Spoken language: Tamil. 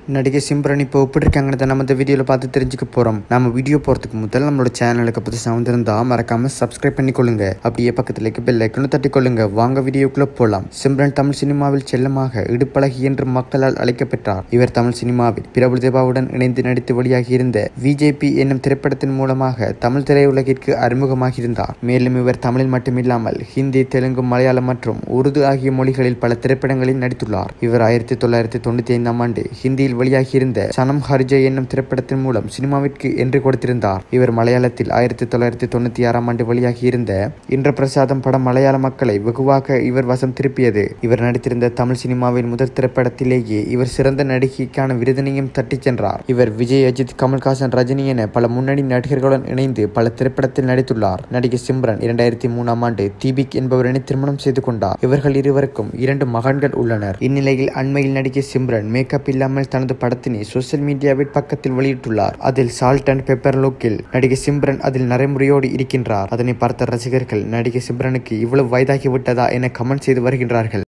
நடிகை சிம்ரன் இப்போ எப்படி இருக்காங்கன்னு நம்ம இந்த வீடியோவில் பார்த்து தெரிஞ்சுக்க போகிறோம் நம்ம வீடியோ போகிறதுக்கு முதல்ல நம்மளோட சேனலுக்கு புதுசாக வந்திருந்தா மறக்காம சப்ஸ்கிரைப் பண்ணிக்கொள்ளுங்க அப்படியே பக்கத்தில் இருக்க பெல் ஐக்கனும் தட்டிக்கொள்ளுங்க வாங்க வீடியோக்குள்ள போகலாம் சிம்ரன் தமிழ் சினிமாவில் செல்லமாக இடுப்பழகி என்று மக்களால் அழைக்கப்பட்டார் இவர் தமிழ் சினிமாவில் பிரபு தேவாவுடன் இணைந்து நடித்து வெளியாகி இருந்த விஜேபி என்னும் திரைப்படத்தின் மூலமாக தமிழ் திரையுலகிற்கு அறிமுகமாகியிருந்தார் மேலும் இவர் தமிழில் மட்டுமில்லாமல் ஹிந்தி தெலுங்கு மலையாளம் மற்றும் உருது ஆகிய மொழிகளில் பல திரைப்படங்களில் நடித்துள்ளார் இவர் ஆயிரத்தி தொள்ளாயிரத்தி தொண்ணூத்தி ஐந்தாம் ஆண்டு ஹிந்தியில் வெளியாகியிருந்த சனம் ஹர்ஜே என்னும் திரைப்படத்தின் மூலம் சினிமாவிற்கு என்று கொடுத்திருந்தார் இவர் மலையாளத்தில் ஆயிரத்தி தொள்ளாயிரத்தி தொண்ணூத்தி ஆறாம் ஆண்டு வெளியாகியிருந்த இந்திரபிரசாதம் படம் மலையாள மக்களை வெகுவாக இவர் வசம் திருப்பியது இவர் நடித்திருந்த தமிழ் சினிமாவின் முதல் திரைப்படத்திலேயே இவர் சிறந்த நடிகைக்கான விருதினையும் தட்டிச் சென்றார் இவர் விஜய் அஜித் கமல்ஹாசன் ரஜினி என பல முன்னணி நடிகர்களுடன் இணைந்து பல திரைப்படத்தில் நடித்துள்ளார் நடிகை சிம்ரன் இரண்டாயிரத்தி மூணாம் ஆண்டு தீபிக் என்பவரனை திருமணம் செய்து கொண்டார் இவர்கள் இருவருக்கும் இரண்டு மகன்கள் உள்ளனர் இந்நிலையில் அண்மையில் நடிகை சிம்ரன் மேக்கப் இல்லாமல் தனது படத்தினை சோசியல் மீடியாவில் பக்கத்தில் வெளியிட்டுள்ளார் அதில் சால்ட் அண்ட் பெப்பர் லுக்கில் நடிகை சிம்ரன் அதில் நரைமுறையோடு இருக்கின்றார் அதனை பார்த்த ரசிகர்கள் நடிகை சிம்ரனுக்கு இவ்வளவு வயதாகி விட்டதா என கமெண்ட் செய்து வருகின்றார்கள்